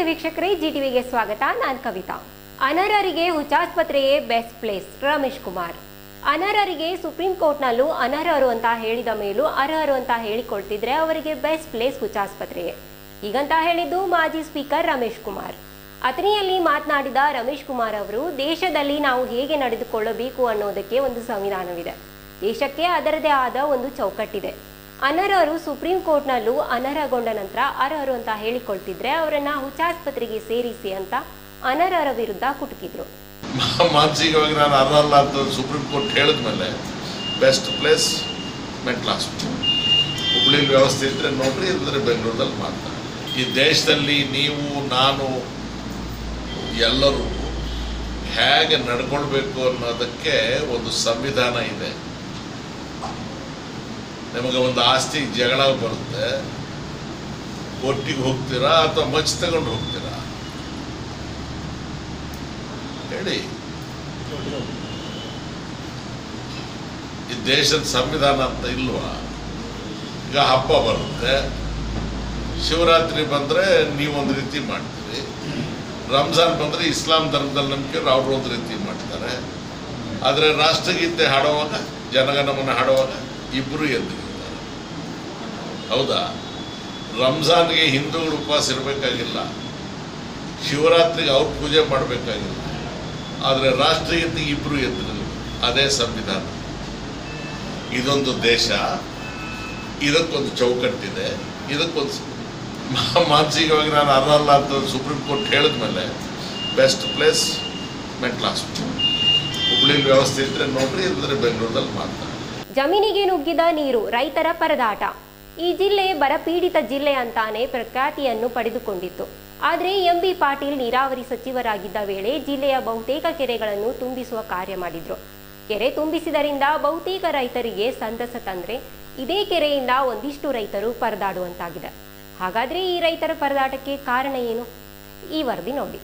ವೀಕ್ಷಕರೇ ಜಿ ಟಿವಿಗೆ ಸ್ವಾಗತ ನಾನು ಕವಿತಾ ಅನರ್ಹರಿಗೆ ಹುಚ್ಚಾಸ್ಪತ್ರೆಯೇ ಬೆಸ್ಟ್ ಪ್ಲೇಸ್ ರಮೇಶ್ ಕುಮಾರ್ ಅನರ್ಹರಿಗೆ ಸುಪ್ರೀಂ ಕೋರ್ಟ್ನಲ್ಲೂ ಅನರ್ಹರು ಅಂತ ಹೇಳಿದ ಮೇಲೂ ಅರ್ಹರು ಅಂತ ಹೇಳಿಕೊಳ್ತಿದ್ರೆ ಅವರಿಗೆ ಬೆಸ್ಟ್ ಪ್ಲೇಸ್ ಹುಚ್ಚಾಸ್ಪತ್ರೆಯೇ ಹೀಗಂತ ಹೇಳಿದ್ದು ಮಾಜಿ ಸ್ಪೀಕರ್ ರಮೇಶ್ ಕುಮಾರ್ ಅತನಿಯಲ್ಲಿ ಮಾತನಾಡಿದ ರಮೇಶ್ ಕುಮಾರ್ ಅವರು ದೇಶದಲ್ಲಿ ನಾವು ಹೇಗೆ ನಡೆದುಕೊಳ್ಳಬೇಕು ಅನ್ನೋದಕ್ಕೆ ಒಂದು ಸಂವಿಧಾನವಿದೆ ದೇಶಕ್ಕೆ ಅದರದೇ ಆದ ಒಂದು ಚೌಕಟ್ಟಿದೆ ಅನರ್ಹರು ಸುಪ್ರೀಂ ಕೋರ್ಟ್ನಲ್ಲೂ ಅನರ್ಹಗೊಂಡ ನಂತರ ಅರ್ಹರು ಅಂತ ಹೇಳಿಕೊಳ್ತಿದ್ರೆ ಅವರನ್ನ ಹುಚ್ಚಾಸ್ಪತ್ರೆಗೆ ಸೇರಿಸಿ ಅಂತ ಅನರ್ಹರ ವಿರುದ್ಧ ಕುಟುಕಿದ್ರು ಮಾನಸಿಕವಾಗಿ ನಾನು ಅರ್ಹಲ್ಲ ಅಂತ ಸುಪ್ರೀಂ ಕೋರ್ಟ್ ಹೇಳಿದ್ಮೇಲೆ ಬೆಸ್ಟ್ ಪ್ಲೇಸ್ ಮೆಂಟಲ್ ಹಾಸ್ಪಿಟಲ್ ಹುಬ್ಳಿಲಿ ವ್ಯವಸ್ಥೆ ಇದ್ದರೆ ನೋಡ್ರಿ ಇಲ್ಲದ್ರೆ ಬೆಂಗಳೂರಲ್ಲಿ ಮಾಡ್ತಾರೆ ಈ ದೇಶದಲ್ಲಿ ನೀವು ನಾನು ಎಲ್ಲರೂ ಹೇಗೆ ನಡ್ಕೊಳ್ಬೇಕು ಅನ್ನೋದಕ್ಕೆ ಒಂದು ಸಂವಿಧಾನ ಇದೆ ನಿಮಗೆ ಒಂದು ಆಸ್ತಿ ಜಗಳ ಬರುತ್ತೆ ಕೋರ್ಟಿಗೆ ಹೋಗ್ತೀರಾ ಅಥವಾ ಮಚ್ ತಗೊಂಡು ಹೋಗ್ತೀರಾ ಹೇಳಿ ಈ ದೇಶದ ಸಂವಿಧಾನ ಅಂತ ಇಲ್ವಾ ಈಗ ಹಬ್ಬ ಬರುತ್ತೆ ಶಿವರಾತ್ರಿ ಬಂದರೆ ನೀವೊಂದು ರೀತಿ ಮಾಡ್ತೀರಿ ರಂಜಾನ್ ಬಂದರೆ ಇಸ್ಲಾಂ ಧರ್ಮದಲ್ಲಿ ನಂಬಿಕೆ ಅವ್ರು ಒಂದು ರೀತಿ ಮಾಡ್ತಾರೆ ಆದರೆ ರಾಷ್ಟ್ರಗೀತೆ ಹಾಡುವಾಗ ಜನಗಣಮನ ಹಾಡುವಾಗ ಇಬ್ಬರು ಎದ್ದಿರ್ತಾರೆ ಹೌದಾ ರಂಜಾನ್ಗೆ ಹಿಂದೂಗಳು ಉಪವಾಸ ಇರಬೇಕಾಗಿಲ್ಲ ಶಿವರಾತ್ರಿಗೆ ಅವ್ರು ಪೂಜೆ ಮಾಡಬೇಕಾಗಿಲ್ಲ ಆದರೆ ರಾಷ್ಟ್ರೀಯತೆಗೆ ಇಬ್ಬರು ಎದ್ದಿರಲಿಲ್ಲ ಅದೇ ಸಂವಿಧಾನ ಇದೊಂದು ದೇಶ ಇದಕ್ಕೊಂದು ಚೌಕಟ್ಟಿದೆ ಇದಕ್ಕೊಂದು ಸ- ಮಾ- ಮಾನಸಿಕವಾಗಿ ನಾನು ಅರ್ಹಲ್ಲ ಅಂತ ಸುಪ್ರೀಂ ಕೋರ್ಟ್ ಹೇಳಿದ್ಮೇಲೆ ಬೆಸ್ಟ್ ಪ್ಲೇಸ್ ಮೆಂಟಲ್ ಹಾಸ್ಪಿಟಲ್ ಹುಬ್ಳಿಲಿ ವ್ಯವಸ್ಥೆ ಇದ್ದರೆ ನೋಡ್ರಿ ಇಲ್ಲದ್ರೆ ಬೆಂಗಳೂರಲ್ಲಿ ಮಾಡ್ತಾರೆ ಜಮೀನಿಗೆ ನುಗ್ಗಿದ ನೀರು ರೈತರ ಪರದಾಟ ಈ ಜಿಲ್ಲೆ ಬರಪೀಡಿತ ಜಿಲ್ಲೆ ಅಂತಾನೆ ಪ್ರಖ್ಯಾತಿಯನ್ನು ಪಡೆದುಕೊಂಡಿತ್ತು ಆದರೆ ಎಂಬಿ ಪಾಟೀಲ್ ನೀರಾವರಿ ಸಚಿವರಾಗಿದ್ದ ವೇಳೆ ಜಿಲ್ಲೆಯ ಬಹುತೇಕ ಕೆರೆಗಳನ್ನು ತುಂಬಿಸುವ ಕಾರ್ಯ ಮಾಡಿದ್ರು ಕೆರೆ ತುಂಬಿಸಿದರಿಂದ ಬಹುತೇಕ ರೈತರಿಗೆ ಸಂತಸ ತಂದ್ರೆ ಇದೇ ಕೆರೆಯಿಂದ ಒಂದಿಷ್ಟು ರೈತರು ಪರದಾಡುವಂತಾಗಿದೆ ಹಾಗಾದ್ರೆ ಈ ರೈತರ ಪರದಾಟಕ್ಕೆ ಕಾರಣ ಏನು ಈ ವರದಿ ನೋಡಿ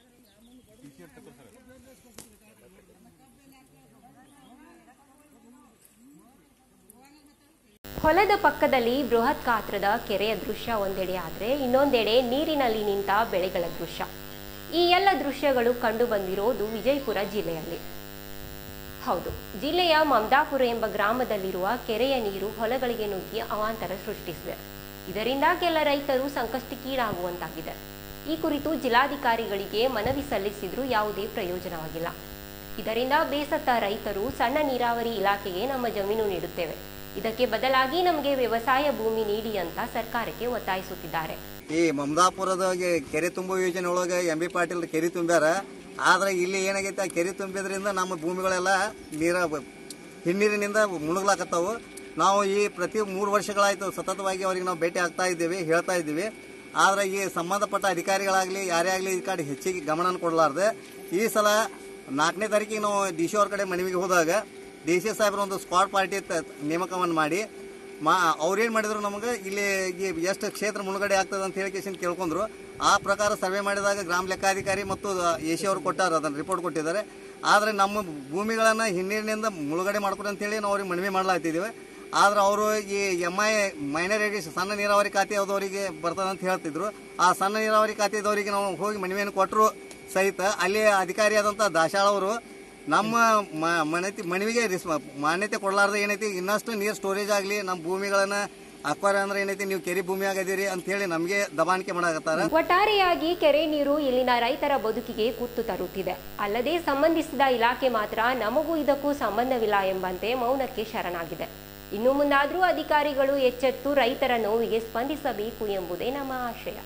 ಹೊಲದ ಪಕ್ಕದಲ್ಲಿ ಬೃಹತ್ ಗಾತ್ರದ ಕೆರೆಯ ದೃಶ್ಯ ಒಂದೆಡೆ ಆದರೆ ಇನ್ನೊಂದೆಡೆ ನೀರಿನಲ್ಲಿ ನಿಂತ ಬೆಳೆಗಳ ದೃಶ್ಯ ಈ ಎಲ್ಲ ದೃಶ್ಯಗಳು ಕಂಡು ಬಂದಿರೋದು ವಿಜಯಪುರ ಜಿಲ್ಲೆಯಲ್ಲಿ ಹೌದು ಜಿಲ್ಲೆಯ ಮಮದಾಪುರ ಎಂಬ ಗ್ರಾಮದಲ್ಲಿರುವ ಕೆರೆಯ ನೀರು ಹೊಲಗಳಿಗೆ ನುಗ್ಗಿ ಅವಾಂತರ ಸೃಷ್ಟಿಸಿದೆ ಇದರಿಂದ ಕೆಲ ರೈತರು ಸಂಕಷ್ಟಕ್ಕೀಡಾಗುವಂತಾಗಿದೆ ಈ ಕುರಿತು ಜಿಲ್ಲಾಧಿಕಾರಿಗಳಿಗೆ ಮನವಿ ಸಲ್ಲಿಸಿದ್ರೂ ಯಾವುದೇ ಪ್ರಯೋಜನವಾಗಿಲ್ಲ ಇದರಿಂದ ಬೇಸತ್ತ ರೈತರು ಸಣ್ಣ ನೀರಾವರಿ ಇಲಾಖೆಗೆ ನಮ್ಮ ಜಮೀನು ನೀಡುತ್ತೇವೆ ಇದಕ್ಕೆ ಬದಲಾಗಿ ನಮಗೆ ವ್ಯವಸಾಯ ಭೂಮಿ ನೀಡಿ ಅಂತ ಸರ್ಕಾರಕ್ಕೆ ಒತ್ತಾಯಿಸುತ್ತಿದ್ದಾರೆ ಈ ಮಮದಾಪುರದ ಕೆರೆ ತುಂಬುವ ಯೋಜನೆ ಒಳಗೆ ಎಂ ಬಿ ಪಾಟೀಲ್ ಕೆರೆ ತುಂಬ್ಯಾರ ಆದ್ರೆ ಇಲ್ಲಿ ಏನಾಗೈತೆ ಆ ಕೆರೆ ತುಂಬಿದ್ರಿಂದ ನಮ್ಮ ಭೂಮಿಗಳೆಲ್ಲ ನೀರ ಹಿನ್ನೀರಿನಿಂದ ಮುಳುಗ್ಲಾಕತ್ತಾವು ನಾವು ಈ ಪ್ರತಿ ಮೂರು ವರ್ಷಗಳಾಯ್ತು ಸತತವಾಗಿ ಅವ್ರಿಗೆ ನಾವು ಭೇಟಿ ಆಗ್ತಾ ಇದ್ದೀವಿ ಹೇಳ್ತಾ ಇದ್ದೀವಿ ಆದ್ರೆ ಈ ಸಂಬಂಧಪಟ್ಟ ಅಧಿಕಾರಿಗಳಾಗಲಿ ಯಾರೇ ಆಗಲಿ ಈ ಕಡೆ ಹೆಚ್ಚಿಗೆ ಗಮನ ಕೊಡಲಾರ್ದೆ ಈ ಸಲ ನಾಲ್ಕನೇ ತಾರೀಕಿಗೆ ನಾವು ಡಿ ಸಿ ಅವ್ರ ಕಡೆ ಮನವಿಗೆ ಹೋದಾಗ ಡಿ ಸಿ ಸಾಹೇಬ್ರ ಒಂದು ಸ್ಕ್ವಾಡ್ ಪಾರ್ಟಿ ತ- ನೇಮಕವನ್ನು ಮಾಡಿ ಮಾ ಅವ್ರೇನು ಮಾಡಿದ್ರು ನಮಗೆ ಇಲ್ಲಿ ಈ ಎಷ್ಟು ಕ್ಷೇತ್ರ ಮುಳುಗಡೆ ಆಗ್ತದೆ ಅಂತ ಹೇಳಿ ಕೇಸಿಂದ ಕೇಳ್ಕೊಂಡ್ರು ಆ ಪ್ರಕಾರ ಸರ್ವೆ ಮಾಡಿದಾಗ ಗ್ರಾಮ ಲೆಕ್ಕಾಧಿಕಾರಿ ಮತ್ತು ಎ ಸಿ ಅವರು ಕೊಟ್ಟಾರ ಅದನ್ನು ರಿಪೋರ್ಟ್ ಕೊಟ್ಟಿದ್ದಾರೆ ಆದರೆ ನಮ್ಮ ಭೂಮಿಗಳನ್ನು ಹಿನ್ನೀರಿನಿಂದ ಮುಳುಗಡೆ ಮಾಡ್ಕೊಡಿ ಅಂತೇಳಿ ನಾವು ಅವ್ರಿಗೆ ಮನವಿ ಮಾಡ್ಲಾಗ್ತಿದ್ದೀವಿ ಆದ್ರೆ ಅವರು ಈ ಎಮ್ ಐ ಮೈನರ್ ಇರಿಗೇಷನ್ ಸಣ್ಣ ನೀರಾವರಿ ಖಾತೆದವರಿಗೆ ಬರ್ತದೆ ಅಂತ ಹೇಳ್ತಿದ್ರು ಆ ಸಣ್ಣ ನೀರಾವರಿ ಖಾತೆದವರಿಗೆ ನಾವು ಹೋಗಿ ಮನವಿಯನ್ನು ಕೊಟ್ಟರು ಸಹಿತ ಅಲ್ಲಿ ಅಧಿಕಾರಿಯಾದಂಥ ದಾಶಾಳ ಅವರು ನಮ್ಮ ಮ- ಮನತಿ ಮನವಿಗೆ ರಿಸ್ ಮಾನ್ಯತೆ ಕೊಡಲಾರ್ದೆ ಏನೈತಿ ಇನ್ನಷ್ಟು ನೀರು ಸ್ಟೋರೇಜ್ ಆಗಲಿ ನಮ್ಮ ಭೂಮಿಗಳನ್ನ ಅಕ್ವಾರ ಅಂದ್ರೆ ಏನೈತಿ ನೀವು ಕೆರೆ ಭೂಮಿ ಆಗದಿರಿ ಅಂತ ಹೇಳಿ ನಮಗೆ ದಬಾಣಿಕೆ ಮಾಡಾಕತ್ತಾರ ಒಟ್ಟಾರೆಯಾಗಿ ಕೆರೆ ನೀರು ಇಲ್ಲಿನ ರೈತರ ಬದುಕಿಗೆ ಕುತ್ತು ತರುತ್ತಿದೆ ಅಲ್ಲದೆ ಸಂಬಂಧಿಸಿದ ಇಲಾಖೆ ಮಾತ್ರ ನಮಗೂ ಇದಕ್ಕೂ ಸಂಬಂಧವಿಲ್ಲ ಎಂಬಂತೆ ಮೌನಕ್ಕೆ ಶರಣಾಗಿದೆ ಇನ್ನು ಮುಂದಾದರೂ ಅಧಿಕಾರಿಗಳು ಎಚ್ಚೆತ್ತು ರೈತರ ನೋವಿಗೆ ಸ್ಪಂದಿಸಬೇಕು ಎಂಬುದೇ ನಮ್ಮ ಆಶಯ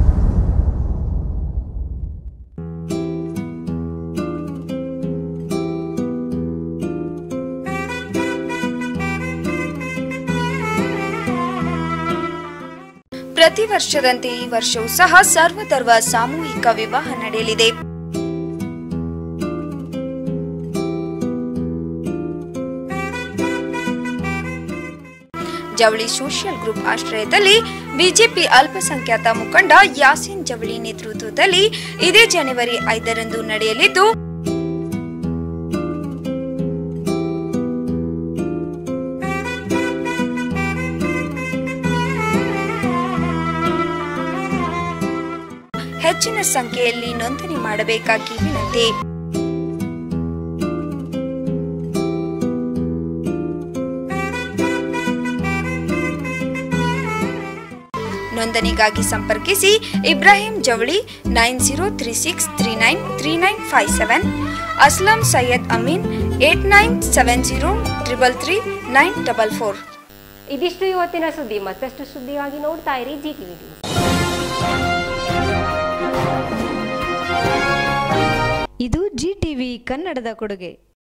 ಪ್ರತಿ ವರ್ಷದಂತೆ ಈ ವರ್ಷವೂ ಸಹ ಸರ್ವಧರ್ಮ ಸಾಮೂಹಿಕ ವಿವಾಹ ನಡೆಯಲಿದೆ ಜವಳಿ ಸೋಷಿಯಲ್ ಗ್ರೂಪ್ ಆಶ್ರಯದಲ್ಲಿ ಬಿಜೆಪಿ ಅಲ್ಪಸಂಖ್ಯಾತ ಮುಖಂಡ ಯಾಸಿನ್ ಜವಳಿ ನೇತೃತ್ವದಲ್ಲಿ ಇದೇ ಜನವರಿ ಐದರಂದು ನಡೆಯಲಿದ್ದು ಹೆಚ್ಚಿನ ಸಂಖ್ಯೆಯಲ್ಲಿ ನೋಂದಣಿ ಮಾಡಬೇಕಾಗಿ ವಿನಂತಿ ನೋಂದಣಿಗಾಗಿ ಸಂಪರ್ಕಿಸಿ Ibrahim Javali nine zero three six three nine three nine five seven Aslam Syed Amin eight nine seven zero triple three nine double four ಇದಿಷ್ಟು ಇವತ್ತಿನ ಸುದ್ದಿ ಮತ್ತಷ್ಟು ಸುದ್ದಿಗಾಗಿ ನೋಡ್ತಾ ಇರಿ ಜಿ ಟಿವಿ ನ್ಯೂಸ್ ಇದು ಜಿ ಟಿವಿ ಕನ್ನಡದ ಕೊಡುಗೆ